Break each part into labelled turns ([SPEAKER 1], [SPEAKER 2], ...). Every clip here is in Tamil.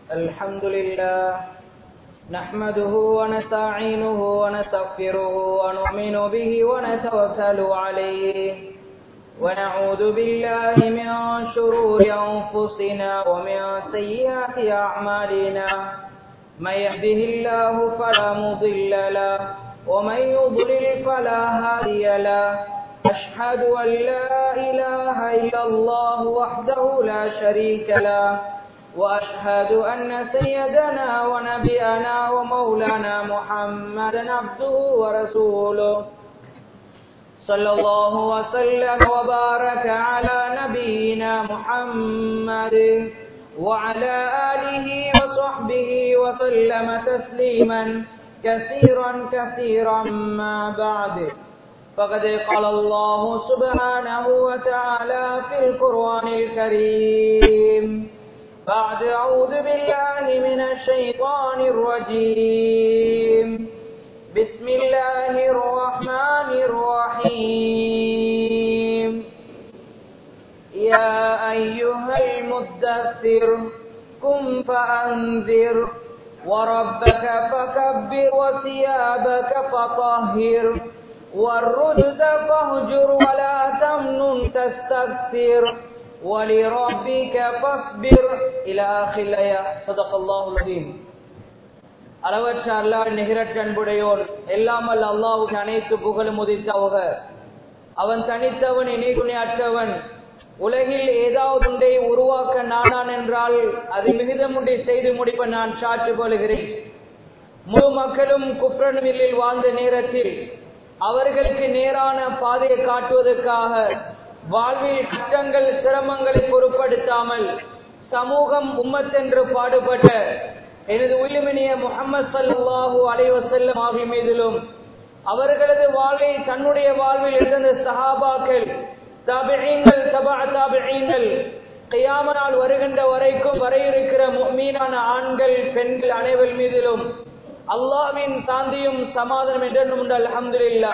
[SPEAKER 1] الحمد لله نحمده ونستعينه ونستغفره ونؤمن به ونتوكل عليه ونعوذ بالله من شرور أنفسنا ومن سيئات أعمالنا من يهده الله فلا مضل له ومن يضلل فلا هادي له أشهد أن لا إله إلا الله وحده لا شريك له وأشهد أن سيدنا ونبينا ومولانا محمدا عبده ورسوله صلى الله وسلم وبارك على نبينا محمد وعلى آله وصحبه وسلم تسليما كثيرا كثيرا ما بعد فقد قال الله سبحانه وتعالى في القرآن الكريم بعد أعوذ بالله من الشيطان الرجيم بسم الله الرحمن الرحيم يا أيها المدثر قم فأنذر وربك فكبر وثيابك فطهر والرجز فاهجر ولا تمنن تستكثر ولربك فاصبر إلى آخر الآية صدق الله العظيم அளவற்ற அல்லாஹ் நிகரற்ற அன்புடையோர் எல்லாமல் அல்லாவுக்கு அனைத்து புகழும் உதித்தவக அவன் தனித்தவன் இணை துணையற்றவன் உலகில் ஏதாவது ஒன்றை உருவாக்க நானான் என்றால் அது மிகுதமுண்டை செய்து முடிப்ப நான் சாற்று கொள்கிறேன் முழு மக்களும் குப்ரனுமில்லில் வாழ்ந்த நேரத்தில் அவர்களுக்கு நேரான பாதையை காட்டுவதற்காக வாழ்வில் கஷ்டங்கள் சிரமங்களை பொருட்படுத்தாமல் சமூகம் உம்மத்தென்று பாடுபட்ட எனது உயிர்மினிய முகமது சல்லாஹூ அலைவசல்லம் ஆகிய மீதிலும் அவர்களது வாழ்வை தன்னுடைய வாழ்வில் இருந்த சஹாபாக்கள் தபிகள் தபா தபிகள் கையாமனால் வருகின்ற வரைக்கும் வர இருக்கிற மீனான ஆண்கள் பெண்கள் அனைவர் மீதிலும் அல்லாவின் சாந்தியும் சமாதானம் என்றும் உண்டு அலமதுல்லா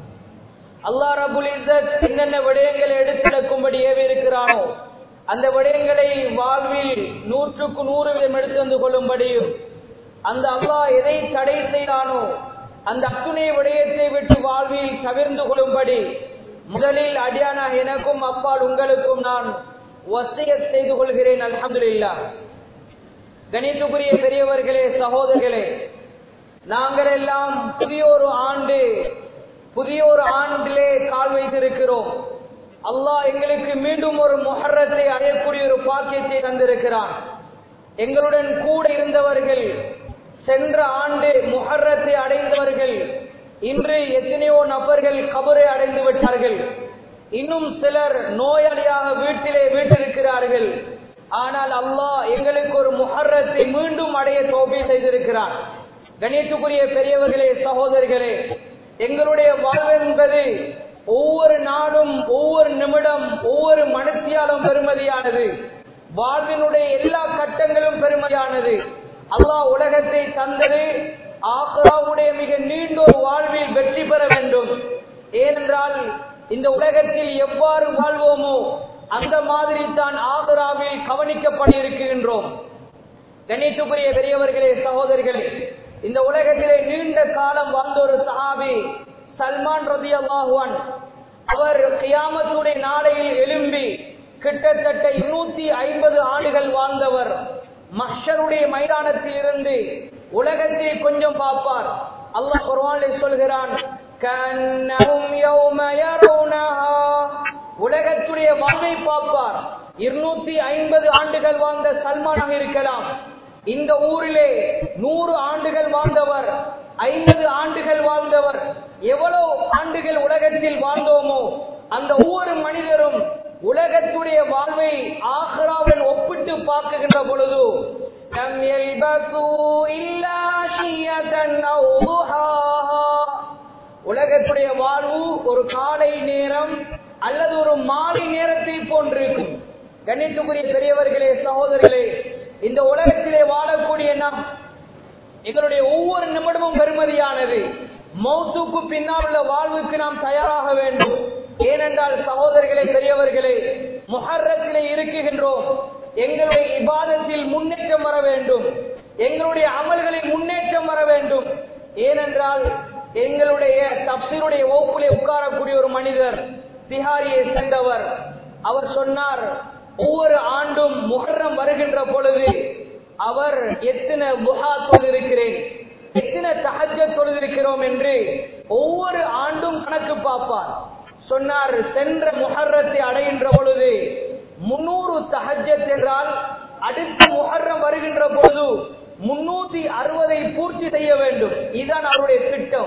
[SPEAKER 1] அல்லா ரபுல் இசத் என்னென்ன விடயங்களை எடுத்துடக்கும்படி ஏவி இருக்கிறானோ அந்த விடயங்களை வாழ்வில் நூற்றுக்கு நூறு விதம் எடுத்து வந்து கொள்ளும்படியும் அந்த அல்லாஹ் எதை தடை செய்தானோ அந்த அத்துணை விடயத்தை விட்டு வாழ்வில் தவிர்ந்து கொள்ளும்படி முதலில் அடியானா எனக்கும் அப்பால் உங்களுக்கும் நான் வசிய செய்து கொள்கிறேன் அலமதுல்லா கணித்துக்குரிய பெரியவர்களே சகோதரர்களே நாங்கள் எல்லாம் புதிய ஒரு ஆண்டு புதிய ஒரு ஆண்டிலே கால் வைத்திருக்கிறோம் அல்லாஹ் எங்களுக்கு மீண்டும் ஒரு முகரத்தை அடையக்கூடிய ஒரு பாக்கியத்தை தந்திருக்கிறான் எங்களுடன் கூட இருந்தவர்கள் சென்ற ஆண்டு முகரத்தை அடைந்தவர்கள் இன்று எத்தனையோ நபர்கள் கபரை அடைந்து விட்டார்கள் இன்னும் சிலர் நோயாளியாக வீட்டிலே வீட்டிருக்கிறார்கள் ஆனால் அல்லாஹ் எங்களுக்கு ஒரு முகரத்தை மீண்டும் அடைய தோப்பி செய்திருக்கிறான் கணியத்துக்குரிய பெரியவர்களே சகோதரர்களே எங்களுடைய வாழ்வு என்பது ஒவ்வொரு நாளும் ஒவ்வொரு நிமிடம் ஒவ்வொரு மனத்தியாலும் பெருமதியானது வாழ்வினுடைய எல்லா கட்டங்களும் பெருமதியானது அல்லாஹ் உலகத்தை தந்தது ஆக்ராவுடைய மிக நீண்ட ஒரு வாழ்வில் வெற்றி பெற வேண்டும் ஏனென்றால் இந்த உலகத்தில் எவ்வாறு வாழ்வோமோ அந்த மாதிரி தான் ஆக்ராவில் கவனிக்கப்பட்டிருக்கின்றோம் கணித்துக்குரிய பெரியவர்களே சகோதரிகளே இந்த உலகத்திலே நீண்ட காலம் வாழ்ந்த ஒரு சஹாபி சல்மான் ரதி அல்லாஹுவான் அவர் கியாமத்துடைய நாளையில் எழும்பி கிட்டத்தட்ட இருநூத்தி ஐம்பது ஆண்டுகள் வாழ்ந்தவர் மஷருடைய மைதானத்தில் இருந்து உலகத்தை கொஞ்சம் பார்ப்பார் அல்லாஹ் குர்வானிலே சொல்கிறான் உலகத்துடைய வாழ்வை பார்ப்பார் இருநூத்தி ஐம்பது ஆண்டுகள் வாழ்ந்த சல்மானாக இருக்கலாம் இந்த ஊரிலே நூறு ஆண்டுகள் வாழ்ந்தவர் ஐம்பது ஆண்டுகள் வாழ்ந்தவர் எவ்வளவு ஆண்டுகள் உலகத்தில் வாழ்ந்தோமோ அந்த ஒவ்வொரு மனிதரும் உலகத்துடைய வாழ்வை ஆக்ராவில் ஒப்பிட்டு பார்க்குகின்ற பொழுது உலகத்துடைய வாழ்வு ஒரு காலை நேரம் அல்லது ஒரு மாலை நேரத்தை போன்றிருக்கும் கண்ணியத்துக்குரிய பெரியவர்களே சகோதரர்களே இந்த உலகத்திலே வாழக்கூடிய நாம் எங்களுடைய ஒவ்வொரு நிமிடமும் பெருமதியானது மௌத்துக்கு பின்னால் உள்ள வாழ்வுக்கு நாம் தயாராக வேண்டும் ஏனென்றால் சகோதரர்களே பெரியவர்களே முஹர்ரத்திலே இருக்குகின்றோம் எங்களுடைய இபாதத்தில் முன்னேற்றம் வர வேண்டும் எங்களுடைய அமல்களில் முன்னேற்றம் வர வேண்டும் ஏனென்றால் எங்களுடைய தப்சீருடைய வகுப்பிலே உட்காரக்கூடிய ஒரு மனிதர் திஹாரியை சேர்ந்தவர் அவர் சொன்னார் ஒவ்வொரு ஆண்டும் முகரம் வருகின்ற பொழுது அவர் எத்தனை குஹா தொழுதிருக்கிறேன் எத்தனை தஹஜ தொழுதிருக்கிறோம் என்று ஒவ்வொரு ஆண்டும் கணக்கு பார்ப்பார் சொன்னார் சென்ற முஹர்ரத்தை அடைகின்ற பொழுது முன்னூறு தஹஜத் என்றால் அடுத்த முஹர்ரம் வருகின்ற பொழுது முன்னூத்தி அறுபதை பூர்த்தி செய்ய வேண்டும் இதுதான் அவருடைய திட்டம்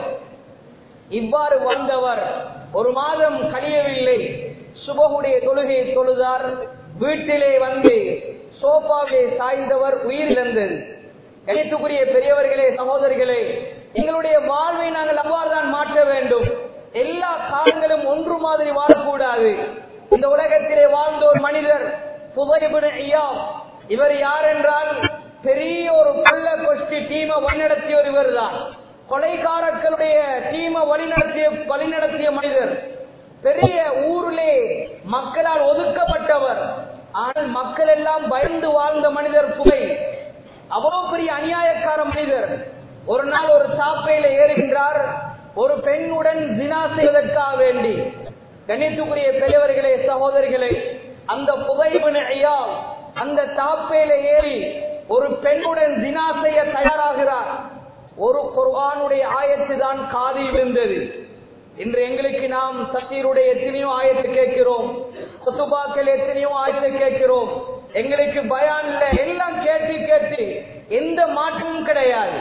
[SPEAKER 1] இவ்வாறு வாழ்ந்தவர் ஒரு மாதம் கழியவில்லை சுபகுடைய தொழுகையை தொழுதார் வீட்டிலே வந்து சோஃபாவிலே சாய்ந்தவர் உயிரிழந்தது கணித்துக்குரிய பெரியவர்களே சகோதரிகளே எங்களுடைய வாழ்வை நாங்கள் அவ்வாறுதான் மாற்ற வேண்டும் எல்லா காலங்களும் ஒன்று மாதிரி வாழக்கூடாது இந்த உலகத்திலே வாழ்ந்த ஒரு மனிதர் புகைபின் ஐயா இவர் யார் என்றால் பெரிய ஒரு கொள்ள கொஸ்டி டீமை வழிநடத்திய ஒருவர் தான் கொலைகாரர்களுடைய டீமை வழிநடத்திய வழிநடத்திய மனிதர் பெரிய ஊரிலே மக்களால் ஒதுக்கப்பட்டவர் ஆனால் மக்கள் எல்லாம் பயந்து வாழ்ந்த மனிதர் புகை அவ்வளவு பெரிய அநியாயக்கார மனிதர் ஒரு நாள் ஒரு சாப்பையில ஏறுகின்றார் ஒரு பெண்ணுடன் தினா செய்வதற்காக வேண்டி கணித்துக்குரிய பெரியவர்களே சகோதரிகளே அந்த புகைவின் ஐயா அந்த தாப்பையில ஏறி ஒரு பெண்ணுடன் தினா செய்ய தயாராகிறார் ஒரு குர்ஆனுடைய ஆயத்து தான் காதில் விழுந்தது இன்று எங்களுக்கு நாம் தசீருடைய எத்தனையோ ஆயத்து கேட்கிறோம் குத்துபாக்கள் எத்தனையோ ஆயத்தை கேட்கிறோம் எங்களுக்கு பயான்ல எல்லாம் கேட்டு கேட்டு எந்த மாற்றமும் கிடையாது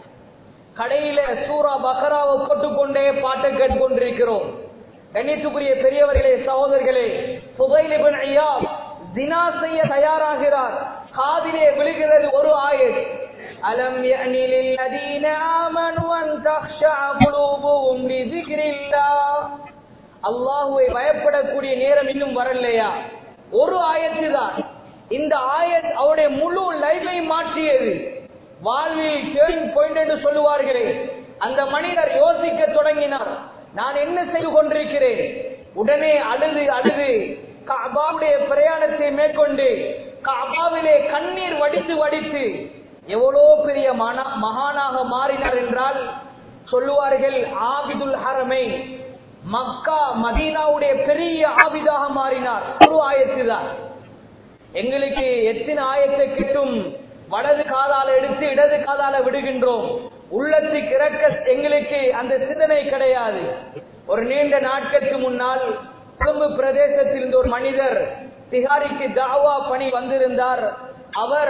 [SPEAKER 1] கடையில சூரா பக்கராவை போட்டுக்கொண்டே பாட்டை கேட்டுக்கொண்டிருக்கிறோம் கண்ணியத்துக்குரிய பெரியவர்களே சகோதரர்களே புகையிலிபன் ஐயா தினா செய்ய தயாராகிறார் காதிலே விழுகிறது ஒரு ஆயத் அலம் யஅனி லில்லதீன ஆமனு அன் தக்ஷஅ குலூபுஹும் லிذிக்ரில்லாஹ் அல்லாஹ்வை பயப்படக்கூடிய நேரம் இன்னும் வரலையா ஒரு ஆயத்து தான் இந்த ஆயத் அவருடைய முழு லைஃபை மாற்றியது வாழ்வில் டேர்னிங் பாயிண்ட் என்று சொல்லுவார்களே அந்த மனிதர் யோசிக்க தொடங்கினார் நான் என்ன செய்து கொண்டிருக்கிறேன் உடனே அழுது அழுது காபாவுடைய பிரயாணத்தை மேற்கொண்டு காபாவிலே கண்ணீர் வடித்து வடித்து எவ்வளோ பெரிய மன- மகானாக மாறினார் என்றால் சொல்லுவார்கள் ஆபிதுல் ஹரமை மக்கா மதீனாவுடைய பெரிய ஆபிதாக மாறினார் ஒரு ஆயத்துதான் எங்களுக்கு எத்தனை ஆயத்தை கிட்டும் வலது காதால எடுத்து இடது காதால விடுகின்றோம் உள்ளத்துக்கு இறக்க எங்களுக்கு அந்த சிந்தனை கிடையாது ஒரு நீண்ட நாட்களுக்கு முன்னால் கொழும்பு பிரதேசத்தில் இருந்த ஒரு மனிதர் திகாரிக்கு தாவா பணி வந்திருந்தார் அவர்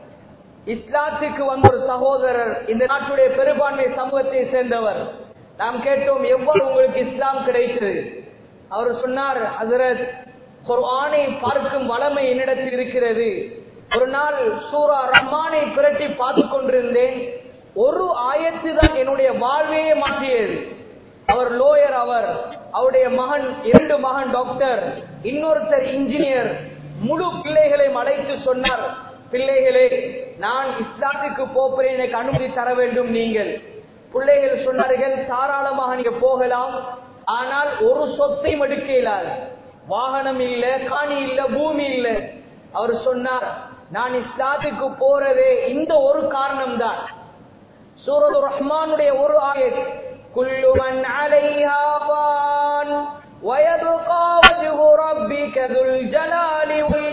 [SPEAKER 1] இஸ்லாத்துக்கு வந்த ஒரு சகோதரர் இந்த நாட்டுடைய பெரும்பான்மை சமூகத்தை சேர்ந்தவர் நாம் கேட்டோம் எவ்வாறு உங்களுக்கு இஸ்லாம் கிடைத்தது அவர் சொன்னார் ஹசரத் குர்ஆனை பார்க்கும் வளமை என்னிடத்தில் இருக்கிறது ஒரு நாள் சூரா ரஹ்மானை பிரட்டி பார்த்து கொண்டிருந்தேன் ஒரு ஆயத்து தான் என்னுடைய வாழ்வையே மாற்றியது அவர் லோயர் அவர் அவருடைய மகன் இரண்டு மகன் டாக்டர் இன்னொருத்தர் இன்ஜினியர் முழு பிள்ளைகளையும் அழைத்து சொன்னார் பிள்ளைகளே நான் இஸ்லாத்துக்கு போகிறேன் எனக்கு அனுமதி தர வேண்டும் நீங்கள் பிள்ளைகள் சொன்னார்கள் தாராளமாக நீங்க போகலாம் ஆனால் ஒரு சொத்தையும் எடுக்க இயலாது வாகனம் இல்ல காணி இல்ல பூமி இல்ல அவர் சொன்னார் நான் இஸ்லாத்துக்கு போறதே இந்த ஒரு காரணம் தான் சூரது ரஹ்மானுடைய ஒரு ஆயத் குல்லு மன் அலைஹா ஃபான் ويبقى وجه ربك ذو الجلال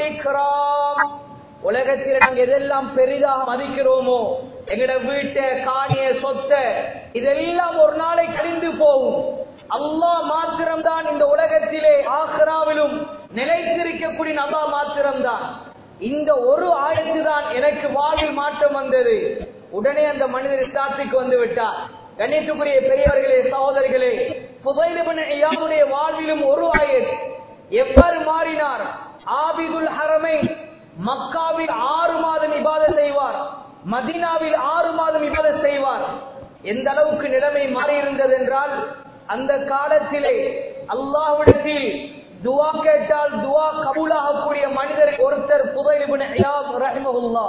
[SPEAKER 1] والإكرام உலகத்தில் நாங்க எதெல்லாம் பெரிதாக மதிக்கிறோமோ எங்கட வீட்டை காணிய சொத்தை இதெல்லாம் ஒரு நாளை கழிந்து போகும் அல்லாஹ் மாத்திரம்தான் இந்த உலகத்திலே ஆக்ராவிலும் நிலைத்திருக்கக்கூடிய நல்லா மாத்திரம்தான் இந்த ஒரு ஆயத்து தான் எனக்கு வாழ்வில் மாற்றம் வந்தது உடனே அந்த மனிதர் இஸ்லாத்துக்கு வந்து விட்டார் கண்ணியத்துக்குரிய பெரியவர்களே சகோதரிகளே புதையிலுடைய ஐயாவுடைய வாழ்விலும் ஒரு ஆயத் எவ்வாறு மாறினார் ஆபிதுல் ஹரமை மக்காவில் ஆறு மாதம் இபாத செய்வார் மதீனாவில் ஆறு மாதம் இபாத செய்வார் எந்த அளவுக்கு நிலைமை மாறியிருந்தது என்றால் அந்த காலத்திலே அல்லாஹ்விடத்தில் துவா கேட்டால் துவா கபூலாகக்கூடிய மனிதர் ஒருத்தர் புதையிலிபின் ரஹிமகுல்லா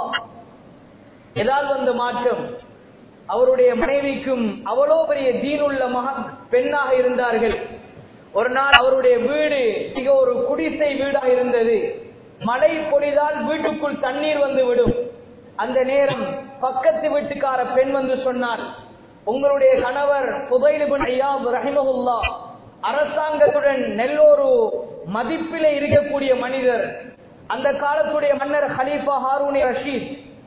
[SPEAKER 1] ஏதாவது வந்த மாற்றம் அவருடைய மனைவிக்கும் அவ்வளோ பெரிய தீனுள்ள மகன் பெண்ணாக இருந்தார்கள் ஒரு நாள் அவருடைய வீடு மிக ஒரு குடிசை வீடாக இருந்தது மழை பொழிதால் வீட்டுக்குள் தண்ணீர் வந்து விடும் அந்த நேரம் பக்கத்து வீட்டுக்கார பெண் வந்து சொன்னார் உங்களுடைய கணவர் புதைலிபின் ஐயாப் ரஹிமகுல்லா அரசாங்கத்துடன் நெல்லோரு மதிப்பிலே இருக்கக்கூடிய மனிதர் அந்த காலத்துடைய மன்னர் ஹலீஃபா ஹாரூனி ரஷீத்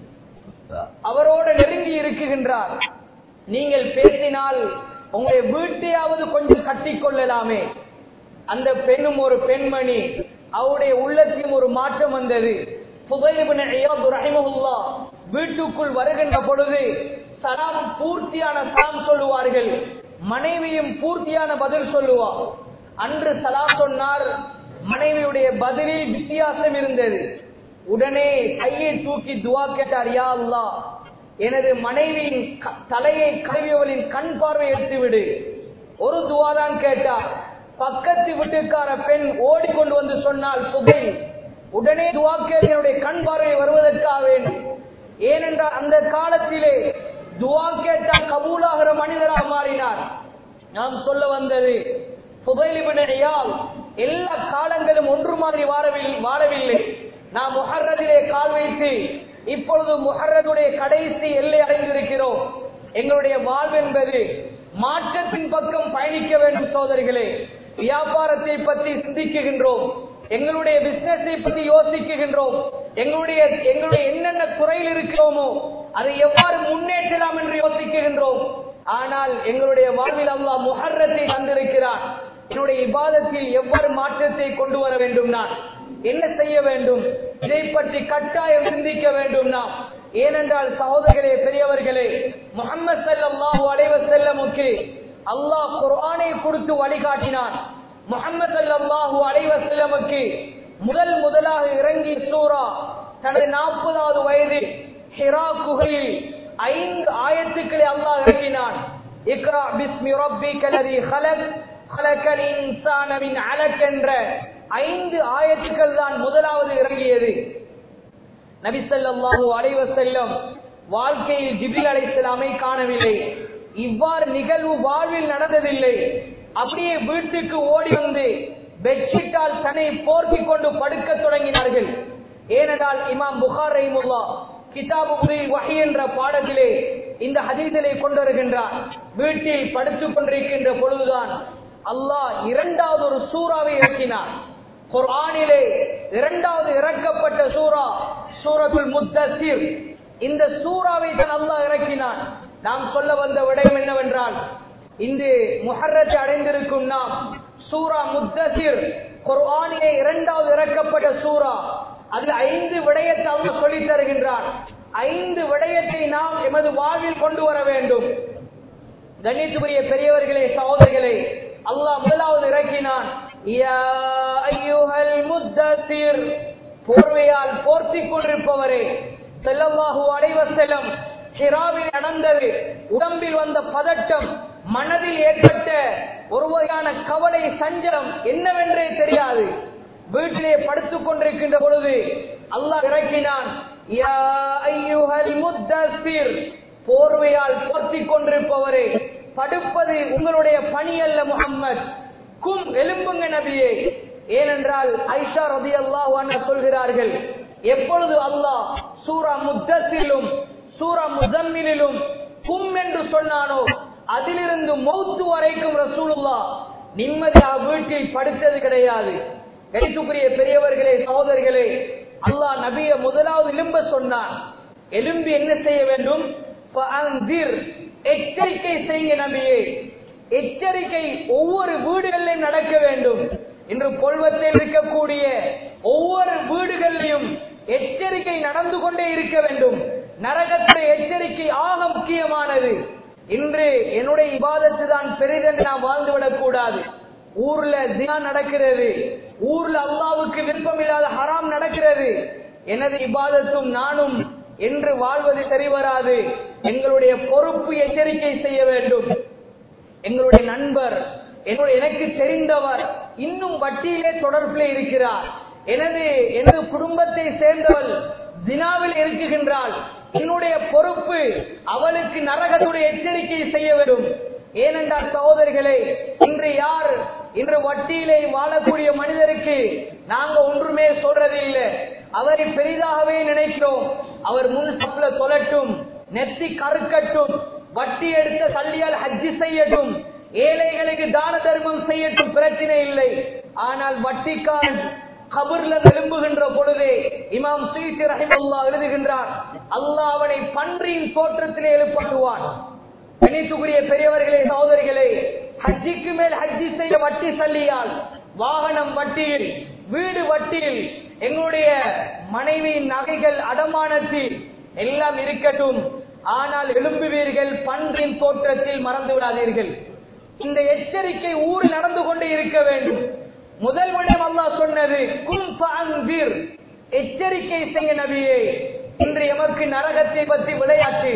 [SPEAKER 1] அவரோடு நெருங்கி இருக்குகின்றார் நீங்கள் பேசினால் உங்களுடைய வீட்டையாவது கொஞ்சம் கட்டிக்கொள்ளலாமே அந்த பெண்ணும் ஒரு பெண்மணி அவருடைய உள்ளத்திலும் ஒரு மாற்றம் வந்தது ரஹிமஹுல்லா வீட்டுக்குள் வருகின்ற பொழுது சலாம் பூர்த்தியான சலாம் சொல்லுவார்கள் மனைவியும் பூர்த்தியான பதில் சொல்லுவா அன்று சலாம் சொன்னார் மனைவியுடைய பதிலில் வித்தியாசம் இருந்தது உடனே கையை தூக்கி துவா கேட்டார் யா அல்லா எனது மனைவியின் க- தலையை கழுவியவளின் கண் பார்வை எடுத்து விடு ஒரு துவா தான் கேட்டார் பக்கத்து வீட்டுக்கார பெண் ஓடிக்கொண்டு வந்து சொன்னால் புகை உடனே துவா கேட்டு என்னுடைய கண் பார்வை வருவதற்காக வேண்டும் ஏனென்றால் அந்த காலத்திலே துவா கேட்டால் கபூலாகிற மனிதராக மாறினார் நாம் சொல்ல வந்தது புகையிலிபினையால் எல்லா காலங்களும் ஒன்று மாதிரி வாழவில்லை வாழவில்லை நாம் முஹர்ரதிலே கால் வைத்து இப்பொழுது முஹர்ரதுடைய கடைசி எல்லை அடைந்திருக்கிறோம் எங்களுடைய வாழ்வு என்பது மாற்றத்தின் பக்கம் பயணிக்க வேண்டும் சோதரிகளே வியாபாரத்தை பற்றி சிந்திக்குகின்றோம் எங்களுடைய பிசினஸை பற்றி யோசிக்குகின்றோம் எங்களுடைய எங்களுடைய என்னென்ன துறையில் இருக்கிறோமோ அதை எவ்வாறு முன்னேற்றலாம் என்று யோசிக்குகின்றோம் ஆனால் எங்களுடைய வாழ்வில் அல்லாஹ் முஹர்ரத்தை தந்திருக்கிறார் என்னுடைய இபாதத்தில் எவ்வாறு மாற்றத்தை கொண்டு வர வேண்டும் நான் என்ன செய்ய வேண்டும் இதை பற்றி கட்டாயம் சிந்திக்க வேண்டும் நாம் ஏனென்றால் சகோதரர்களே பெரியவர்களே முகமது ஸல்லல்லாஹு அலைஹி வஸல்லமுக்கு அல்லாஹ் குர்ஆனை கொடுத்து வழிகாட்டினான் முகமது ஸல்லல்லாஹு அலைஹி வஸல்லமுக்கு முதல் முதலாக இறங்கிய சூரா தனது நாற்பதாவது வயதில் ஹிரா குகையில் ஐந்து ஆயத்துக்களை அல்லாஹ் இறக்கினான் இக்ரா பிஸ்மி ரப்பிக லதி ஹலக் ஹலக்கல் இன்சான மின் அலக் என்ற ஐந்து ஆயத்துக்கள் தான் முதலாவது இறங்கியது நபி ஸல்லல்லாஹு அலைஹி வஸல்லம் வாழ்க்கையில் ஜிபில் அலைஹிஸ்ஸலாமை காணவில்லை இவ்வாறு நிகழ்வு வாழ்வில் நடந்ததில்லை அப்படியே வீட்டுக்கு ஓடி வந்து பெட்ஷீட்டால் தன்னை போர்த்திக் கொண்டு படுக்க தொடங்கினார்கள் ஏனென்றால் இமாம் புகார் ரஹிமுல்லா கிதாபு புரில் வஹி என்ற பாடத்திலே இந்த ஹதீஸிலே கொண்டு வருகின்றார் வீட்டில் படுத்துக் கொண்டிருக்கின்ற பொழுதுதான் அல்லாஹ் இரண்டாவது ஒரு சூறாவை இறக்கினார் குர்ஆனிலே இரண்டாவது இறக்கப்பட்ட சூரா சூரத்துல் முத்தசிர் இந்த சூறாவை தான் அல்லாஹ் இறக்கினான் நாம் சொல்ல வந்த விடயம் என்னவென்றால் இன்று முஹர்ரத்தை அடைந்திருக்கும் நாம் சூரா முத்தசிர் குர்ஆனிலே இரண்டாவது இறக்கப்பட்ட சூரா அதில் ஐந்து விடயத்தை அல்லாஹ் சொல்லித் தருகின்றான் ஐந்து விடயத்தை நாம் எமது வாழ்வில் கொண்டு வர வேண்டும் கண்ணியத்துக்குரிய பெரியவர்களே சகோதரிகளே அல்லாஹ் முதலாவது இறக்கினான் யா அய்யுஹல் முத்தசிர் போர்வையால் போர்த்திக் கொண்டிருப்பவரே ஸல்லல்லாஹு அலைஹி வஸல்லம் ஹிராவில் நடந்தது உடம்பில் வந்த பதட்டம் மனதில் ஏற்பட்ட ஒரு வகையான கவலை சஞ்சலம் என்னவென்றே தெரியாது வீட்டிலே படுத்துக் கொண்டிருக்கின்ற பொழுது அல்லாஹ் இறக்கினான் யா அய்யுஹல் முத்தசிர் போர்வையால் போர்த்திக் கொண்டிருப்பவரே படுப்பது உங்களுடைய பணி அல்ல முகம்மது கும் எலும்புங்க நபியே ஏனென்றால் ஐஷா ரதி அல்லாஹ் சொல்கிறார்கள் எப்பொழுது அல்லாஹ் சூரா முத்தசிலும் சூரா முசம்மிலும் கும் என்று சொன்னானோ அதிலிருந்து மௌத்து வரைக்கும் ரசூலுல்லா நிம்மதியாக வீட்டில் படுத்தது கிடையாது கணித்துக்குரிய பெரியவர்களே சகோதரர்களே அல்லாஹ் நபிய முதலாவது எலும்ப சொன்னான் எலும்பி என்ன செய்ய வேண்டும் ஃபஅன்திர். எச்சரிக்கை செய்யுங்க நபியே எச்சரிக்கை ஒவ்வொரு வீடுகளிலும் நடக்க வேண்டும் இன்று கொள்வத்தில் இருக்கக்கூடிய ஒவ்வொரு வீடுகளிலும் எச்சரிக்கை நடந்து கொண்டே இருக்க வேண்டும் நரகத்துடைய எச்சரிக்கை ஆக முக்கியமானது இன்று என்னுடைய இபாதத்து தான் பெரிதென்று நாம் வாழ்ந்துவிடக் கூடாது ஊர்ல தினா நடக்கிறது ஊர்ல அல்லாவுக்கு விருப்பமில்லாத ஹராம் நடக்கிறது எனது இபாதத்தும் நானும் என்று வாழ்வது சரி வராது எங்களுடைய பொறுப்பு எச்சரிக்கை செய்ய வேண்டும் எங்களுடைய நண்பர் என்னுடைய எனக்கு தெரிந்தவர் இன்னும் வட்டியிலே தொடர்பிலே இருக்கிறார் எனது எனது குடும்பத்தை சேர்ந்தவள் தினாவில் இருக்குகின்றாள் என்னுடைய பொறுப்பு அவளுக்கு நரகத்துடைய எச்சரிக்கை செய்ய வேண்டும் ஏனென்றால் சகோதரிகளே இன்று யார் இன்று வட்டியிலே வாழக்கூடிய மனிதருக்கு நாங்க ஒன்றுமே சொல்றதில்லை அவரை பெரிதாகவே நினைக்கிறோம் அவர் முன் சப்ல தொலட்டும் நெத்தி கருக்கட்டும் வட்டி எடுத்த தள்ளியால் ஹஜ்ஜி செய்யட்டும் ஏழைகளுக்கு தான தர்மம் செய்யட்டும் பிரச்சனை இல்லை ஆனால் வட்டிக்காரன் கபர்ல எழும்புகின்ற பொழுது இமாம் சுயீத்தி ரஹிமல்லா எழுதுகின்றார் அல்லாஹ் அவனை பன்றியின் தோற்றத்திலே எழுப்பட்டுவான் கணித்துக்குரிய பெரியவர்களே சகோதரிகளே ஹஜ்ஜிக்கு மேல் ஹஜ்ஜி செய்ய வட்டி சல்லியால் வாகனம் வட்டியில் வீடு வட்டியில் எங்களுடைய மனைவியின் நகைகள் அடமானத்தில் எல்லாம் இருக்கட்டும் ஆனால் எழும்புவீர்கள் பன்றின் தோற்றத்தில் மறந்து விடாதீர்கள் இந்த எச்சரிக்கை ஊரில் நடந்து கொண்டே இருக்க வேண்டும் முதல் விடம் அல்லாஹ் சொன்னது கும் ஃபஅன்திர். எச்சரிக்கை செய்ய நபியே இன்று எமக்கு நரகத்தை பற்றி விளையாட்டு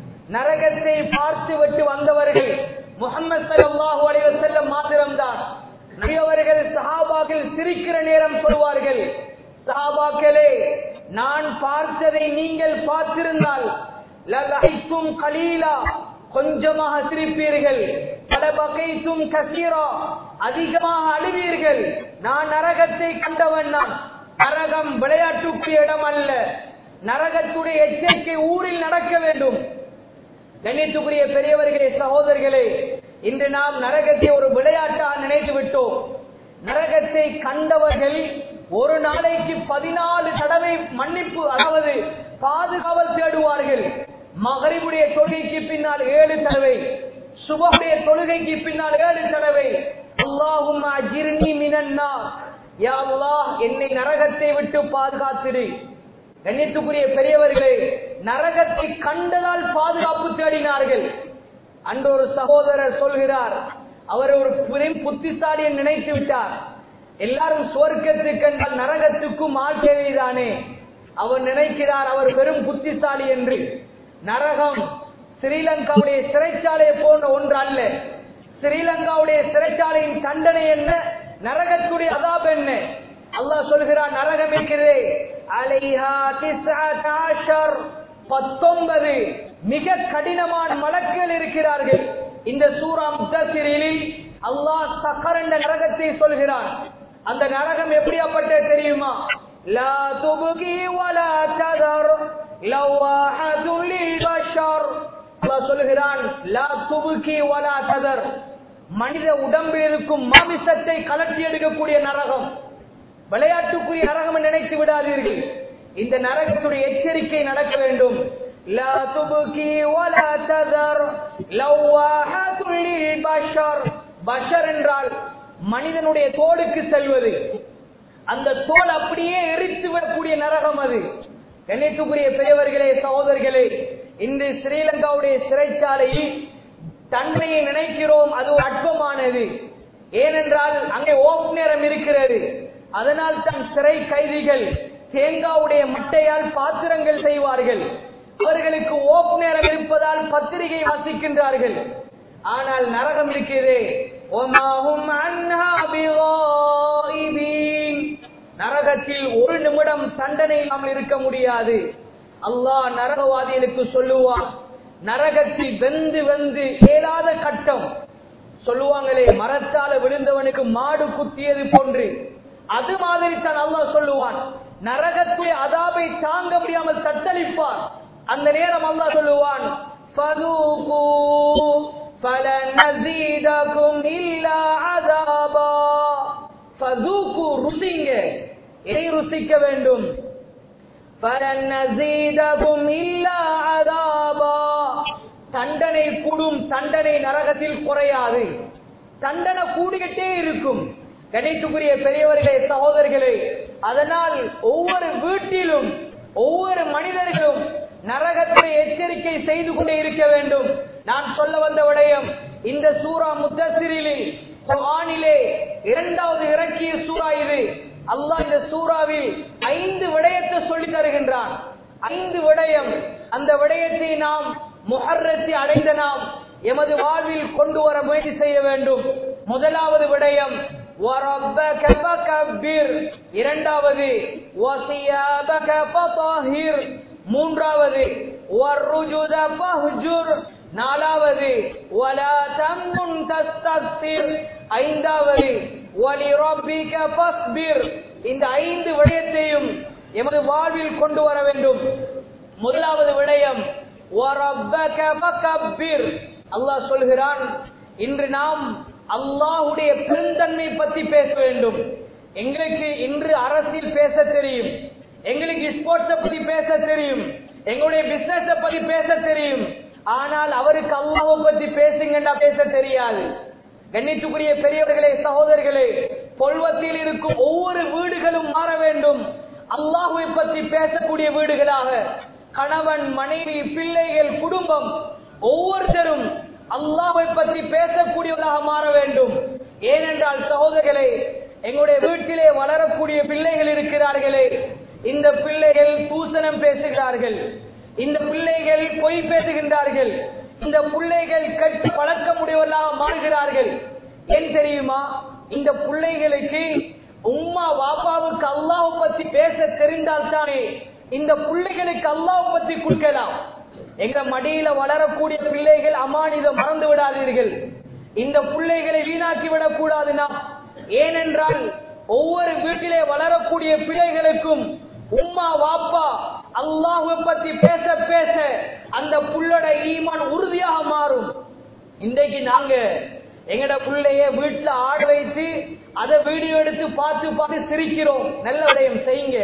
[SPEAKER 1] நரகத்தை பார்த்து விட்டு வந்தவர்கள் முகமது ஸல்லல்லாஹு அலைஹி வஸல்லம் மாத்திரம்தான் நபி அவர்கள் சஹாபாக்கள் சிரிக்கிற நேரம் சொல்வார்கள் சஹாபாக்களே நான் பார்த்ததை நீங்கள் பார்த்திருந்தால் லலஹைத்தும் கலீலா கொஞ்சமாக சிரிப்பீர்கள் பல வகைத்தும் கசீரா அதிகமாக அழுவீர்கள் நான் நரகத்தை கண்டவன் நான் நரகம் விளையாட்டுக்கு இடம் அல்ல நரகத்துடைய எச்சரிக்கை ஊரில் நடக்க வேண்டும் கண்ணியத்துக்குரிய பெரியவர்களே சகோதரர்களே இன்று நாம் நரகத்தை ஒரு விளையாட்டாக நினைத்து விட்டோம் நரகத்தை கண்டவர்கள் ஒரு நாளைக்கு பதினாலு தடவை மன்னிப்பு அதாவது பாதுகாவல் தேடுவார்கள் மகரிபுடைய தொழுகைக்கு பின்னால் ஏழு தடவை சுபமுடைய தொழுகைக்கு பின்னால் ஏழு தடவை அல்லாஹும் அஜிர்னி மினன்னா யா அல்லாஹ் என்னை நரகத்தை விட்டு பாதுகாத்திரு கண்ணியத்துக்குரிய பெரியவர்களே நரகத்தை கண்டதால் பாதுகாப்பு தேடினார்கள் அன்று ஒரு சகோதரர் சொல்கிறார் அவர் ஒரு பெரும் புத்திசாலியை நினைத்து விட்டார் எல்லாரும் சுவர்க்கத்துக்கு என்றால் நரகத்துக்கும் ஆள் தேவைதானே அவர் நினைக்கிறார் அவர் பெரும் புத்திசாலி என்று நரகம் ஸ்ரீலங்காவுடைய சிறைச்சாலையை போன்ற ஒன்று அல்ல ஸ்ரீலங்காவுடைய சிறைச்சாலையின் தண்டனை என்ன நரகத்துடைய அதாப் என்ன அல்லாஹ் சொல்கிறான் நரகம் இருக்கிறதே அலைஹா திஸ்அத் ஆஷர் பத்தொன்பது மிக கடினமான மலக்குகள் இருக்கிறார்கள் இந்த சூரா முத்தசிரிலில் அல்லாஹ் சக்கர் என்ற நரகத்தை சொல்கிறான் அந்த நரகம் எப்படியாப்பட்டது தெரியுமா லா துபுகி வலா ததர் லவாஹதுல் லில்பஷர் அல்லாஹ் சொல்கிறான் லா துபுகி வலா ததர் மனித உடம்பில் இருக்கும் மாமிசத்தை கலட்டி எடுக்கக்கூடிய நரகம் விளையாட்டுக்குரிய நரகம் நினைத்து விடாதீர்கள் இந்த நரகத்துடைய எச்சரிக்கை நடக்க வேண்டும் லா துபுகி வலா ததர் லவாஹதுல் லில்பஷர் பஷர் என்றால் மனிதனுடைய தோலுக்கு செல்வது அந்த தோல் அப்படியே எரித்து விடக்கூடிய நரகம் அது கண்ணியத்துக்குரிய பெரியவர்களே சகோதரர்களே இன்று ஸ்ரீலங்காவுடைய சிறைச்சாலையில் தன்மையை நினைக்கிறோம் அது ஒரு அற்பமானது ஏனென்றால் அங்கே ஓப் நேரம் இருக்கிறது அதனால் தன் சிறை கைதிகள் தேங்காவுடைய மட்டையால் பாத்திரங்கள் செய்வார்கள் அவர்களுக்கு ஓப் நேரம் இருப்பதால் பத்திரிகை வாசிக்கின்றார்கள் ஆனால் நரகம் இருக்கிறதே ஒமாஹும் அன்ஹா பிகாயிபீன். நரகத்தில் ஒரு நிமிடம் தண்டனை இல்லாமல் இருக்க முடியாது அல்லாஹ் நரகவாதிகளுக்கு சொல்லுவான் நரகத்தில் வெந்து வெந்து ஏலாத கட்டம் சொல்லுவாங்களே மரத்தால விழுந்தவனுக்கு மாடு குத்தியது போன்று அது மாதிரி தான் அல்லாஹ் சொல்லுவான் நரகத்துடைய அதாபை தாங்க முடியாமல் தத்தளிப்பான் அந்த நேரம் அல்லாஹ் சொல்லுவான் فذوقوا فلنزيدكم إلا عذابا فذوقوا ருசிங்க எதை ருசிக்க வேண்டும் فلنزيدكم إلا عذابا தண்டனை கூடும் தண்டனை நரகத்தில் குறையாது தண்டனை கூடிக்கிட்டே இருக்கும் கணித்துக்குரிய பெரியவர்களே சகோதரர்களே அதனால் ஒவ்வொரு வீட்டிலும் ஒவ்வொரு மனிதர்களும் நரகத்தை எச்சரிக்கை செய்து கொண்டே இருக்க வேண்டும் நான் சொல்ல வந்த விடயம் இந்த சூரா முத்தசிரிலே குர்ஆனிலே இரண்டாவது இறக்கிய சூரா இது அல்லாஹ் இந்த சூறாவில் ஐந்து விடயத்தை சொல்லி தருகின்றான் ஐந்து விடயம் அந்த விடயத்தை நாம் முஹர்ரத்தை அடைந்த நாம் எமது வாழ்வில் கொண்டு வர முயற்சி செய்ய வேண்டும் முதலாவது விடயம் وَرَبَّكَ فَكَبِّرْ இரண்டாவது وَثِيَابَكَ فَطَهِّرْ மூன்றாவது وَالرُّجُزَ فَاهْجُرْ நாலாவது وَلَا تَمْنُنْ تَسْتَكْثِرْ ஐந்தாவது وَلِرَبِّكَ فَاصْبِرْ இந்த ஐந்து விடயத்தையும் எமது வாழ்வில் கொண்டு வர வேண்டும் முதலாவது விடயம் وَرَبَّكَ فَكَبِّرْ அல்லாஹ் சொல்கிறான் இன்று நாம் அல்லாஹுடைய பெருந்தன்மை பத்தி பேச வேண்டும் எங்களுக்கு இன்று அரசியல் பேச தெரியும் எங்களுக்கு ஸ்போர்ட்ஸ பத்தி பேச தெரியும் எங்களுடைய பிசினஸ பத்தி பேச தெரியும் ஆனால் அவருக்கு அல்லாஹ்வை பத்தி பேசுங்கண்டா பேச தெரியாது கண்ணித்துக்குரிய பெரியவர்களே சகோதரர்களே பொல்வத்தில் இருக்கும் ஒவ்வொரு வீடுகளும் மாற வேண்டும் அல்லாஹுவை பற்றி பேசக்கூடிய வீடுகளாக கணவன் மனைவி பிள்ளைகள் குடும்பம் ஒவ்வொருத்தரும் அல்லாஹ்வை பற்றி பேசக்கூடியவர்களாக மாற வேண்டும் ஏனென்றால் சகோதரர்களே எங்களுடைய வீட்டிலே வளரக்கூடிய பிள்ளைகள் இருக்கிறார்களே இந்த பிள்ளைகள் தூசணம் பேசுகிறார்கள் இந்த பிள்ளைகள் பொய் பேசுகின்றார்கள் இந்த பிள்ளைகள் கட்டு பழக்கமுடையவர்களாக மாறுகிறார்கள் ஏன் தெரியுமா இந்த பிள்ளைகளுக்கு உம்மா வாப்பாவுக்கு அல்லாஹ் பத்தி பேச தெரிந்தால் தானே இந்த பிள்ளைகளுக்கு அல்லாஹ் பத்தி கொடுக்கலாம் எங்க மடியில வளரக்கூடிய பிள்ளைகள் அமானிதம் மறந்து விடாதீர்கள் இந்த பிள்ளைகளை வீணாக்கி விடக் கூடாது நாம் ஏனென்றால் ஒவ்வொரு வீட்டிலே வளரக்கூடிய பிள்ளைகளுக்கும் உம்மா வாப்பா அல்லாஹுவை பத்தி பேச பேச அந்த புள்ளோட ஈமான் உறுதியாக மாறும் இன்றைக்கு நாங்க எங்கட பிள்ளைய வீட்டுல ஆட வைத்து அதை வீடியோ எடுத்து பார்த்து பார்த்து சிரிக்கிறோம் நல்ல விடயம் செய்யுங்க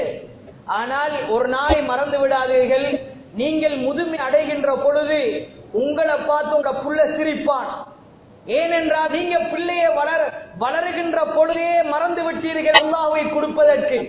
[SPEAKER 1] ஆனால் ஒரு நாளை மறந்து விடாதீர்கள் நீங்கள் முதுமை அடைகின்ற பொழுது உங்களை பார்த்து உங்க புள்ள சிரிப்பான் ஏனென்றால் நீங்க பிள்ளைய வளர வளருகின்ற பொழுதே மறந்து விட்டீர்கள் அல்லாஹ்வை கொடுப்பதற்கு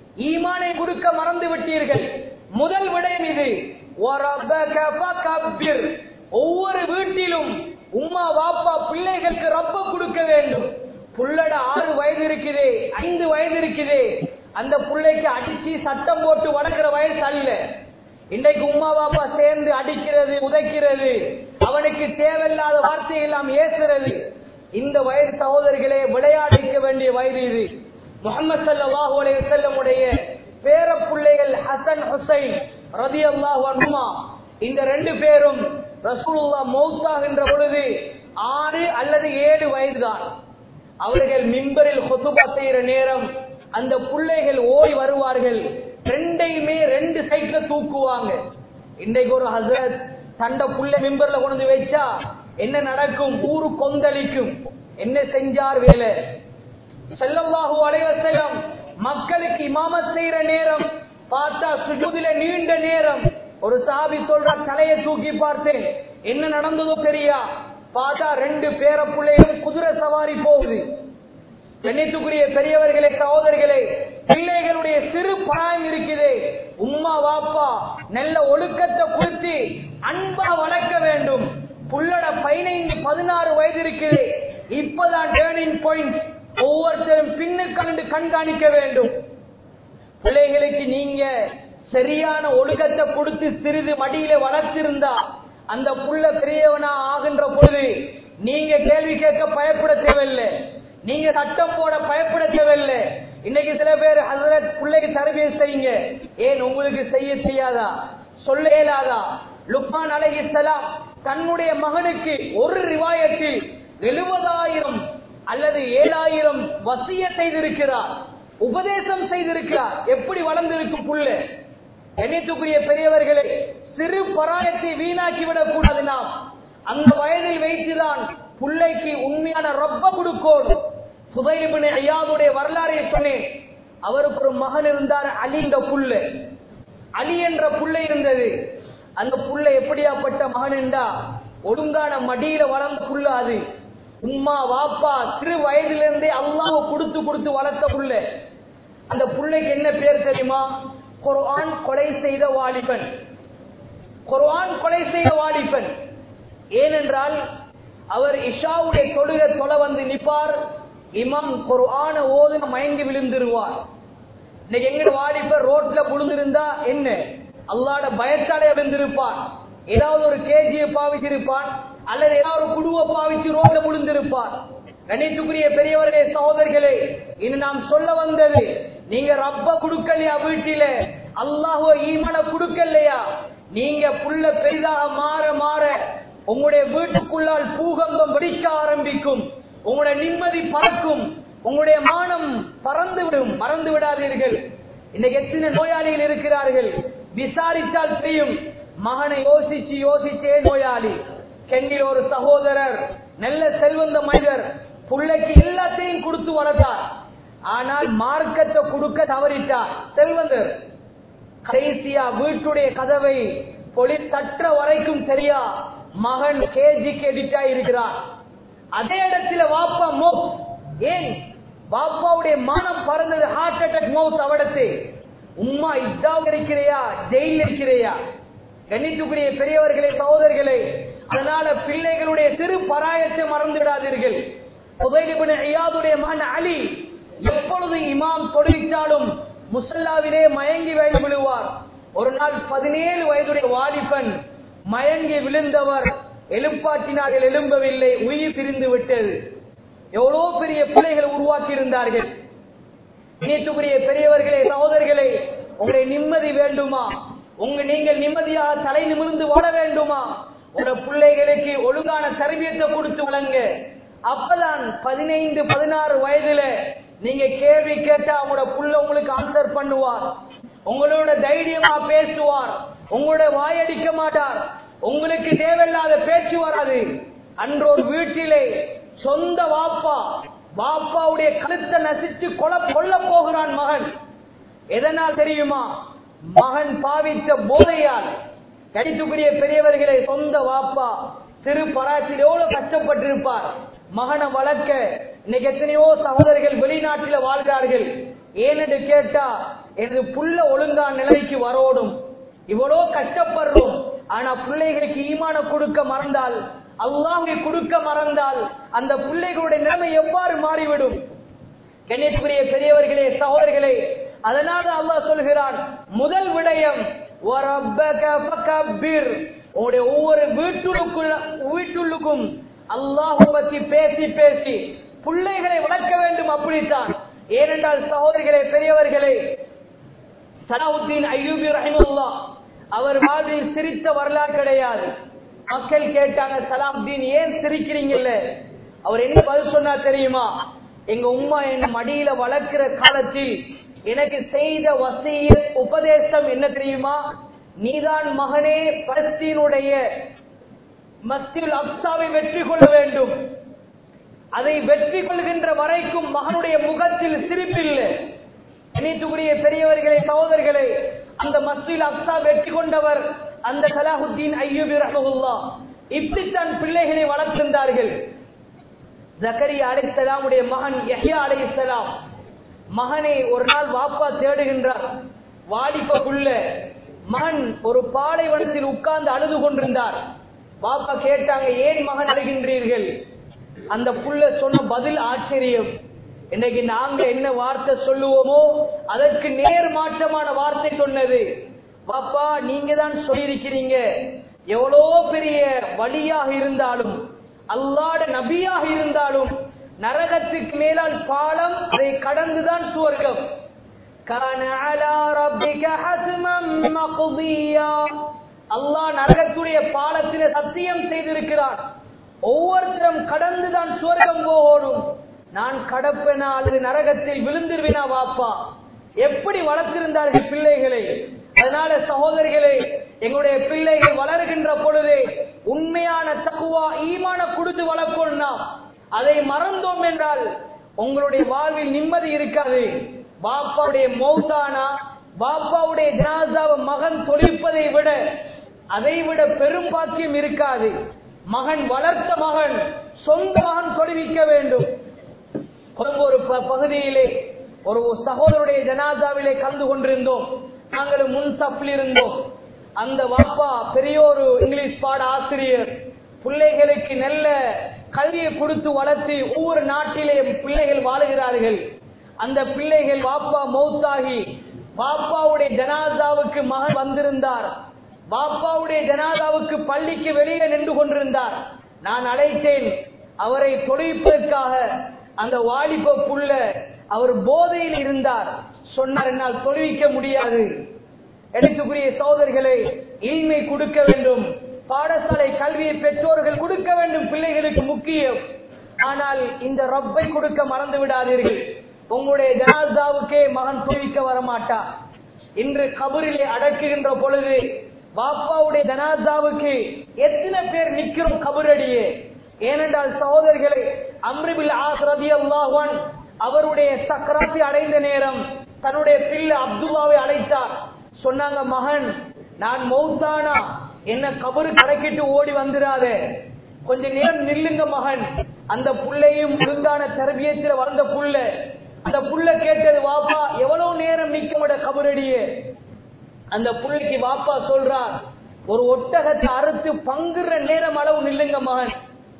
[SPEAKER 1] ஈமானை கொடுக்க மறந்து விட்டீர்கள் முதல் விடயம் இது وَرَبَّكَ فَكَبِّرْ. ஒவ்வொரு வீட்டிலும் உம்மா வாப்பா பிள்ளைகளுக்கு ரப்ப கொடுக்க வேண்டும் புள்ளட ஆறு வயது இருக்குதே ஐந்து வயது இருக்குதே அந்த பிள்ளைக்கு அடிச்சு சட்டம் போட்டு வளர்க்கிற வயசு அல்ல இன்றைக்கு உம்மா பாப்பா சேர்ந்து அடிக்கிறது உதைக்கிறது அவனுக்கு தேவையில்லாத வார்த்தை எல்லாம் ஏசுறது இந்த வயது சகோதரிகளே விளையாடிக்க வேண்டிய வயது இது முகமது சல்லாஹூ அலைஹி வஸல்லமுடைய பேர பிள்ளைகள் ஹசன் ஹுசைன் ரதி அல்லாஹ் இந்த ரெண்டு பேரும் ரசூலுல்லாஹ் மௌத்தாகின்ற பொழுது ஆறு அல்லது ஏழு வயதுதான் அவர்கள் மிம்பரில் கொத்துபா செய்யற நேரம் அந்த பிள்ளைகள் ஓடி வருவார்கள் ரெண்டையுமே ரெண்டு சைட்ல தூக்குவாங்க இன்றைக்கு ஒரு ஹசரத் தண்ட புள்ள மிம்பர்ல கொண்டு வந்து வச்சா என்ன நடக்கும் ஊரு கொந்தளிக்கும் என்ன செஞ்சார் வேலை செல்லல்லாஹு அலைவசலம் மக்களுக்கு இமாமத் செய்யற நேரம் பார்த்தா சுஜுதில நீண்ட நேரம் ஒரு சாபி சொல்ற தலையை தூக்கி பார்த்தேன் என்ன நடந்ததோ தெரியா பார்த்தா ரெண்டு பேர பிள்ளைகளும் குதிரை சவாரி போகுது கண்ணியத்துக்குரிய பெரியவர்களே சகோதரர்களே பிள்ளைகளுடைய சிறு பராயம் இருக்குதே உம்மா வாப்பா நல்ல ஒழுக்கத்தை கொடுத்து அன்பா வளர்க்க வேண்டும் புள்ளட பதினைந்து பதினாறு வயது இருக்குது இப்பதான் டேர்னிங் பாயிண்ட் ஒவ்வொருத்தரும் பின்னு கண்டு கண்காணிக்க வேண்டும் பிள்ளைகளுக்கு நீங்க சரியான ஒழுக்கத்தை கொடுத்து சிறிது மடியில வளர்த்திருந்தா அந்த புள்ள பெரியவனா ஆகின்ற பொழுது நீங்க கேள்வி கேட்க பயப்பட தேவையில்லை நீங்க சட்டம் போட பயப்பட தேவையில்லை இன்னைக்கு சில பேர் ஹசரத் பிள்ளைக்கு தரபிய செய்யுங்க ஏன் உங்களுக்கு செய்ய செய்யாதா சொல்ல இயலாதா லுக்மான் அலைஹிஸ்ஸலாம் தன்னுடைய மகனுக்கு ஒரு ரிவாயத்தில் எழுபதாயிரம் அல்லது ஏழாயிரம் வசிய செய்திருக்கிறார் உபதேசம் செய்திருக்கிறார் எப்படி வளர்ந்திருக்கும் புள்ள எண்ணித்துக்குரிய பெரியவர்களே சிறு பராயத்தை வீணாக்கி விடக் கூடாது நாம் அந்த வயதில் வைத்துதான் பிள்ளைக்கு உண்மையான ரொப்ப கொடுக்கணும் புதையபின் ஐயாவுடைய வரலாறை சொன்னேன் அவருக்கு ஒரு மகன் இருந்தார் அலி என்ற புள்ள அலி என்ற புள்ள இருந்தது அந்த புள்ள எப்படியாப்பட்ட மகன் என்றா ஒழுங்கான மடியில வளர்ந்த புள்ள அது உம்மா வாப்பா சிறு வயதிலிருந்தே அல்லாஹ் கொடுத்து கொடுத்து வளர்த்த புள்ள அந்த புள்ளைக்கு என்ன பேர் தெரியுமா குர்ஆன் கொலை செய்த வாலிபன் குர்ஆன் கொலை செய்த வாலிபன் ஏனென்றால் அவர் இஷாவுடைய தொழுகை தொலை வந்து நிப்பார் இமாம் குர்ஆன ஓதுன மயங்கி விழுந்துருவார் இன்னைக்கு எங்க வாலிபர் ரோட்ல விழுந்திருந்தா என்ன அல்லாட பயத்தாலே விழுந்திருப்பான் ஏதாவது ஒரு கேஜியை பாவிச்சிருப்பான் அல்லது ஏதாவது ஒரு குடுவை பாவிச்சு ரோட்ல விழுந்திருப்பான் கணித்துக்குரிய பெரியவர்களே சகோதரிகளே இது நாம் சொல்ல வந்தது நீங்க ரப்ப கொடுக்கலையா வீட்டில அல்லாஹோ ஈமான கொடுக்கலையா நீங்க புள்ள பெரிதாக மாற மாற உங்களுடைய வீட்டுக்குள்ளால் பூகம்பம் வெடிக்க ஆரம்பிக்கும் உங்களுடைய நிம்மதி பறக்கும் உங்களுடைய மானம் பறந்துவிடும் மறந்து விடாதீர்கள் இன்னைக்கு எத்தனை நோயாளிகள் இருக்கிறார்கள் விசாரித்தால் தெரியும் மகனை யோசிச்சு யோசிச்சே நோயாளி கெண்டில் ஒரு சகோதரர் நல்ல செல்வந்த மனிதர் பிள்ளைக்கு எல்லாத்தையும் கொடுத்து வளர்த்தார் ஆனால் மார்க்கத்தை கொடுக்க தவறிட்டார் செல்வந்தர் கடைசியா வீட்டுடைய கதவை பொலி தற்ற வரைக்கும் தெரியா மகன் கேஜிக்கு எடிட்டா இருக்கிறார் அதே இடத்துல வாப்பா மௌத் ஏன் வாப்பாவுடைய மானம் பறந்தது ஹார்ட் அட்டாக் மௌத் அவடத்து உம்மா இதாவும் இருக்கிறையா ஜெயில் இருக்கிறையா கண்ணித்துக்குரிய பெரியவர்களே சகோதரர்களே அதனால பிள்ளைகளுடைய சிறு பராயத்தை மறந்து விடாதீர்கள் புதைலிபின் ஐயாதுடைய மகன் அலி எப்பொழுது இமாம் தொழுவித்தாலும் முசல்லாவிலே மயங்கி வயது விழுவார் ஒரு நாள் பதினேழு வயதுடைய வாலிபன் மயங்கி விழுந்தவர் எழுப்பாட்டினார்கள் எழும்பவில்லை உயிர் பிரிந்து விட்டது எவ்வளவு பெரிய பிள்ளைகள் உருவாக்கி இருந்தார்கள் இணைத்துக்குரிய பெரியவர்களே சகோதரர்களே உங்களுடைய நிம்மதி வேண்டுமா உங்க நீங்கள் நிம்மதியாக தலை நிமிர்ந்து வாழ வேண்டுமா உங்க பிள்ளைகளுக்கு ஒழுங்கான தரபியத்தை கொடுத்து வழங்க அப்பதான் பதினைந்து பதினாறு வயதுல நீங்க கேள்வி கேட்டா உங்களோட புள்ள உங்களுக்கு ஆன்சர் பண்ணுவார் உங்களோட தைரியமா பேசுவார் உங்களோட வாயடிக்க மாட்டார் உங்களுக்கு தேவையில்லாத பேச்சு வராது அன்றொரு வீட்டிலே சொந்த வாப்பா வாப்பாவுடைய கழுத்தை நசிச்சு கொல கொல்ல போகிறான் மகன் எதனால் தெரியுமா மகன் பாவித்த போதையால் கடித்துக்குரிய பெரியவர்களை சொந்த வாப்பா சிறு பராத்தில் எவ்வளவு கஷ்டப்பட்டிருப்பார் மகனை வளர்க்க இன்னைக்கு எத்தனையோ சகோதரர்கள் வெளிநாட்டில வாழ்கிறார்கள் ஏனென்று கேட்டா எனது புள்ள ஒழுங்கா நிலைக்கு வரோடும் இவ்வளோ கஷ்டப்படுறோம் ஆனா பிள்ளைகளுக்கு ஈமான கொடுக்க மறந்தால் அல்லாஹை கொடுக்க மறந்தால் அந்த பிள்ளைகளுடைய நிலைமை எவ்வாறு மாறிவிடும் கண்ணியத்துக்குரிய பெரியவர்களே சகோதரர்களே அதனால அல்லாஹ் சொல்கிறான் முதல் விடயம் وَرَبَّكَ فَكَبِّرْ உங்களுடைய ஒவ்வொரு வீட்டுக்குள்ள வீட்டுள்ளுக்கும் அல்லாஹ் பத்தி பேசி பேசி பிள்ளைகளை வளர்க்க வேண்டும் அப்படித்தான் ஏனென்றால் சகோதரிகளே பெரியவர்களே சலாவுத்தீன் ஐயூபி ரஹிமுல்லா அவர் வாழ்வில் சிரித்த வரலாறு கிடையாது மக்கள் கேட்டாங்க சலாவுத்தீன் ஏன் சிரிக்கிறீங்கல்ல அவர் என்ன பதில் சொன்னா தெரியுமா எங்க உம்மா என் மடியில வளர்க்கிற காலத்தில் எனக்கு செய்த வசிய உபதேசம் என்ன தெரியுமா நீதான் மகனே பலஸ்தீனுடைய மஸ்தில் அப்சாவை வெற்றி கொள்ள வேண்டும் அதை வெற்றி கொள்கின்ற வரைக்கும் மகனுடைய முகத்தில் சிரிப்பில்லை இணைத்துக்குரிய பெரியவர்களே சகோதரர்களே அந்த மஸ்ஜில் அக்ஸா வெற்றி கொண்டவர் அந்த சலாஹுத்தீன் ஐயூபி ரஹமுல்லா இப்படித்தான் பிள்ளைகளை வளர்க்கின்றார்கள் ஜக்கரியா அலைசலாமுடைய மகன் யஹ்யா அலைசலாம் மகனை ஒரு நாள் வாப்பா தேடுகின்றார் வாலிப புள்ள மகன் ஒரு பாலைவனத்தில் உட்கார்ந்து அழுது கொண்டிருந்தார் வாப்பா கேட்டாங்க ஏன் மகன் அழுகின்றீர்கள் அந்த புள்ள சொன்ன பதில் ஆச்சரியம் இன்னைக்கு நாங்க என்ன வார்த்தை சொல்லுவோமோ அதற்கு நேர் மாற்றமான வார்த்தை சொன்னது பாப்பா நீங்க தான் சொல்லியிருக்கிறீங்க எவ்வளோ பெரிய வழியாக இருந்தாலும் அல்லாட நபியாக இருந்தாலும் நரகத்துக்கு மேலால் பாலம் அதை கடந்துதான் சுவர்க்கம் كان على ربك حتما مقضيا அல்லாஹ் நரகத்துடைய பாலத்திலே சத்தியம் செய்திருக்கிறான் ஒவ்வொருத்தரும் கடந்துதான் சுவர்க்கம் போகணும் நான் கடப்பேனா அல்லது நரகத்தில் விழுந்துருவேனா வாப்பா எப்படி வளர்த்திருந்தார்கள் பிள்ளைகளை அதனால சகோதரிகளே எங்களுடைய பிள்ளைகள் வளர்கின்ற பொழுதே உண்மையான தக்குவா ஈமான கொடுத்து வளர்க்கணும் நாம் அதை மறந்தோம் என்றால் உங்களுடைய வாழ்வில் நிம்மதி இருக்காது பாப்பாவுடைய மௌத்தானா பாப்பாவுடைய ஜனாசாவை மகன் தொழிப்பதை விட அதை விட பெரும் பாக்கியம் இருக்காது மகன் வளர்த்த மகன் சொந்த மகன் தொழுவிக்க வேண்டும் கொழும்பு ஒரு ப- பகுதியிலே ஒரு சகோதரருடைய ஜனாதாவிலே கலந்து கொண்டிருந்தோம் நாங்கள் முன் சப்பில் இருந்தோம் அந்த வாப்பா பெரிய ஒரு இங்கிலீஷ் பாட ஆசிரியர் பிள்ளைகளுக்கு நல்ல கல்வியை கொடுத்து வளர்த்து ஒவ்வொரு நாட்டிலேயும் பிள்ளைகள் வாழுகிறார்கள் அந்த பிள்ளைகள் வாப்பா மௌத்தாகி வாப்பாவுடைய ஜனாதாவுக்கு மகன் வந்திருந்தார் பாப்பாவுடைய ஜனாதாவுக்கு பள்ளிக்கு வெளியே நின்று கொண்டிருந்தார் நான் அழைத்தேன் அவரை தொழிப்பதற்காக அந்த வாலிப புள்ள அவர் போதையில் இருந்தார் சொன்னார் என்னால் தொழுவிக்க முடியாது எழுத்துக்குரிய சகோதரர்களை இல்மை கொடுக்க வேண்டும் பாடசாலை கல்வியை பெற்றோர்கள் கொடுக்க வேண்டும் பிள்ளைகளுக்கு முக்கியம் ஆனால் இந்த ரப்பை கொடுக்க மறந்து விடாதீர்கள் உங்களுடைய ஜனாசாவுக்கே மகன் துணிக்க வரமாட்டார் இன்று கபரிலே அடக்குகின்ற பொழுது பாப்பாவுடைய ஜனாசாவுக்கு எத்தனை பேர் நிக்கிறோம் கபரடியே ஏனென்றால் சகோதரர்களே அம்ரிபில் ஆசரதி அல்லாஹன் அவருடைய சக்கராத்தி அடைந்த நேரம் தன்னுடைய பிள்ளை அப்துல்லாவை அழைத்தார் சொன்னாங்க மகன் நான் மௌத்தானா என்ன கபரு கடைக்கிட்டு ஓடி வந்துடாதே கொஞ்ச நேரம் நில்லுங்க மகன் அந்த புள்ளையும் ஒழுங்கான தரபியத்தில் வளர்ந்த புள்ள அந்த புள்ள கேட்டது வாப்பா எவ்வளவு நேரம் நிக்க மாட்ட கபரடியே அந்த புள்ளைக்கு வாப்பா சொல்றார் ஒரு ஒட்டகத்தை அறுத்து பங்குற நேரம் அளவு நில்லுங்க மகன்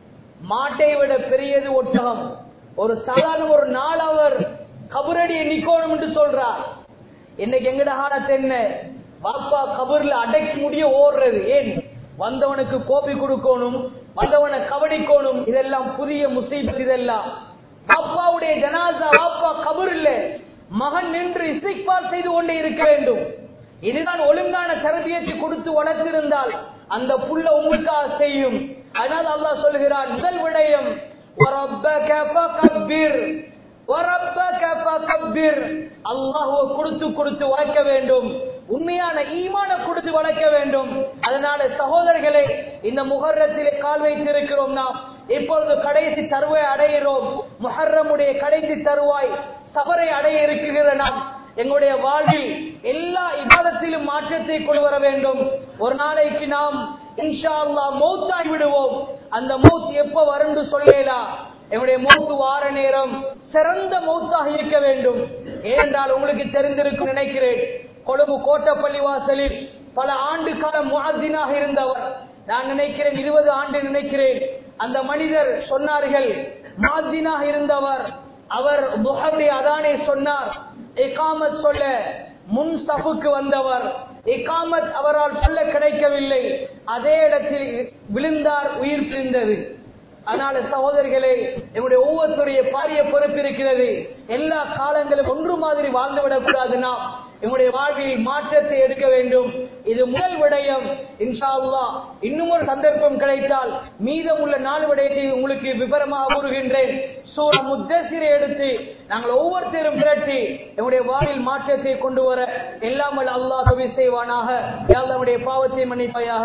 [SPEAKER 1] மாட்டை விட பெரியது ஒட்டகம் ஒரு சாதாரண ஒரு நாள் அவர் கபரடியை நிக்கணும் என்று சொல்றார் இன்னைக்கு எங்கட காலத்து என்ன பாப்பா கபர்ல அடக்கி முடிய ஓடுறது ஏன் வந்தவனுக்கு கோபி கொடுக்கணும் வந்தவனை கவனிக்கணும் இதெல்லாம் புதிய முசீபத் இதெல்லாம் பாப்பாவுடைய ஜனாசா பாப்பா கபர் இல்ல மகன் நின்று இசைப்பார் செய்து கொண்டே இருக்க வேண்டும் இதுதான் ஒழுங்கான தரபியத்தை கொடுத்து வளர்த்திருந்தால் அந்த புள்ள உங்களுக்காக செய்யும் அதனால் அல்லாஹ் சொல்கிறான் முதல் விடயம் وَرَبَّكَ فَكَبِّرْ وَرَبَّكَ فَكَبِّرْ அல்லாஹ்வை கொடுத்து கொடுத்து வளர்க்க வேண்டும் உண்மையான ஈமான கொடுத்து வளர்க்க வேண்டும் அதனால சகோதரர்களே இந்த முகர்ரத்திலே கால் வைத்திருக்கிறோம் நாம் இப்பொழுது கடைசி தருவாய் அடைகிறோம் முஹர்ரமுடைய கடைசி தருவாய் சபரை அடைய இருக்கிற நாம் எங்களுடைய வாழ்வில் எல்லா இபாதத்திலும் மாற்றத்தை கொண்டு வர வேண்டும் ஒரு நாளைக்கு நாம் இன்ஷா அல்லா மௌத்தாகி விடுவோம் அந்த மௌத் எப்ப வரும்னு சொல்லலாம் எங்களுடைய மௌத்து வார நேரம் சிறந்த மௌத்தாக இருக்க வேண்டும் ஏனென்றால் உங்களுக்கு தெரிந்திருக்கும் நினைக்கிறேன் கொழும்பு கோட்டப்பள்ளி வாசலில் பல ஆண்டு காலம் முஹத்தினாக இருந்தவர் நான் நினைக்கிறேன் இருபது ஆண்டு நினைக்கிறேன் அந்த மனிதர் சொன்னார்கள் முஹத்தினாக இருந்தவர் அவர் புகருடைய அதானே சொன்னார் இகாமத் சொல்ல முன் சபுக்கு வந்தவர் இகாமத் அவரால் சொல்ல கிடைக்கவில்லை அதே இடத்தில் விழுந்தார் உயிர் பிரிந்தது அதனால சகோதரிகளே எங்களுடைய ஒவ்வொருத்தருடைய பாரிய பொறுப்பு இருக்கிறது எல்லா காலங்களும் ஒன்று மாதிரி வாழ்ந்துவிடக் கூடாது நாம் எங்களுடைய வாழ்வில் மாற்றத்தை எடுக்க வேண்டும் இது முதல் விடயம் இன்ஷா அல்லாஹ் இன்னும் ஒரு சந்தர்ப்பம் கிடைத்தால் மீதம் உள்ள நாலு விடயத்தை உங்களுக்கு விவரமாக கூறுகின்றேன் சூர முத்தசிரை எடுத்து நாங்கள் ஒவ்வொருத்தரும் திரட்டி எங்களுடைய வாழ்வில் மாற்றத்தை கொண்டு வர எல்லாம் அல்லாஹ் கவி செய்வானாக நம்முடைய பாவத்தை மன்னிப்பாயாக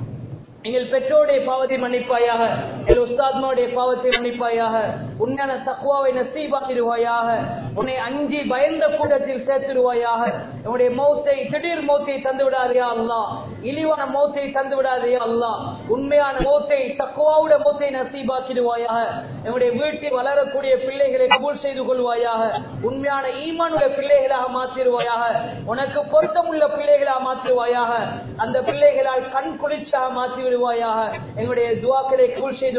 [SPEAKER 1] எங்கள் பெற்றோருடைய பாவத்தை மன்னிப்பாயாக எங்கள் உஸ்தாத்மாவுடைய பாவத்தை மன்னிப்பாயாக உண்மையான தக்குவாவை நசீபாக்கிடுவாயாக உன்னை அஞ்சி பயந்த கூட்டத்தில் சேர்த்திடுவாயாக என்னுடைய மௌத்தை திடீர் மௌத்தை தந்து விடாதே அல்லா இழிவான மௌத்தை தந்து விடாதே அல்லா உண்மையான மௌத்தை தக்குவாவுடைய மௌத்தை நசீபாக்கிடுவாயாக என்னுடைய வீட்டில் வளரக்கூடிய பிள்ளைகளை கபூல் செய்து கொள்வாயாக உண்மையான ஈமானுடைய பிள்ளைகளாக மாற்றிடுவாயாக உனக்கு பொருத்தமுள்ள பிள்ளைகளாக மாற்றுவாயாக அந்த பிள்ளைகளால் கண் குளிர்ச்சியாக மாற்றி விடுவாயாக எங்களுடைய துவாக்களை கபூல் செய்து